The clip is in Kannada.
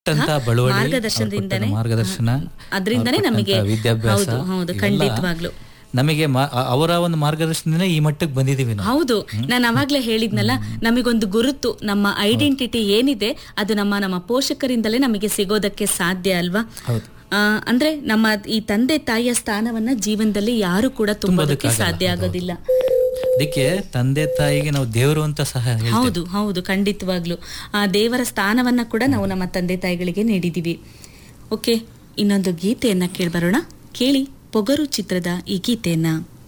ಅಂತ ಬಳುವಳಿ ಮಾರ್ಗದರ್ಶನದಿಂದನೇ ಅವ್ರು ಕೊಟ್ಟ ಮಾರ್ಗದರ್ಶನ ಅದರಿಂದನೇ ಅವ್ರು ನಮಗೆ ಕೊಟ್ಟಂತ ವಿದ್ಯಾಭ್ಯಾಸ ಹೌದು ಹೌದು ಇವೆಲ್ಲ ಖಂಡಿತವಾಗ್ಲು ನಮಗೆ ಮಾ- ಅ- ಅವರ ಒಂದು ಮಾರ್ಗದರ್ಶನದಿಂದ ಈ ಮಟ್ಟಕ್ಕೆ ಬಂದಿದೀವಿ ನಾವು ಹೌದು ನಾನು ಅವಾಗ್ಲೇ ಹೇಳಿದ್ನಲ್ಲ ನಮಗೊಂದು ಗುರುತು ನಮ್ಮ ಐಡೆಂಟಿಟಿ ಏನಿದೆ ಅದು ನಮ್ಮ ನಮ್ಮ ಪೋಷಕರಿಂದಲೇ ನಮಗೆ ಸಿಗೋದಕ್ಕೆ ಸಾಧ್ಯ ಅಲ್ವಾ ಹೌದು ಆ, ಅಂದ್ರೆ ನಮ್ಮ ಈ ತಂದೆ ತಾಯಿಯ ಸ್ಥಾನವನ್ನ ಜೀವನದಲ್ಲಿ ಯಾರು ಕೂಡ ತುಂಬೋದಕ್ಕೆ ಸಾಧ್ಯ ಆಗೋದಿಲ್ಲ ಅದಕ್ಕೆ ತಂದೆ ತಾಯಿಗೆ ನಾವು ದೇವರು ಅಂತ ಸಹ ಹೇಳ್ತೇವೆ ಹೌದು ಹೌದು ಖಂಡಿತವಾಗ್ಲು ಆ ದೇವರ ಸ್ಥಾನವನ್ನ ಕೂಡ ನಾವು ನಮ್ಮ ತಂದೆ ತಾಯಿಗಳಿಗೆ ನೀಡಿದೀವಿ ಓಕೆ ಇನ್ನೊಂದು ಗೀತೆಯನ್ನ ಕೇಳ್ಬರೋಣ ಕೇಳಿ ಪೊಗರು ಚಿತ್ರದ ಈ ಗೀತೆಯನ್ನ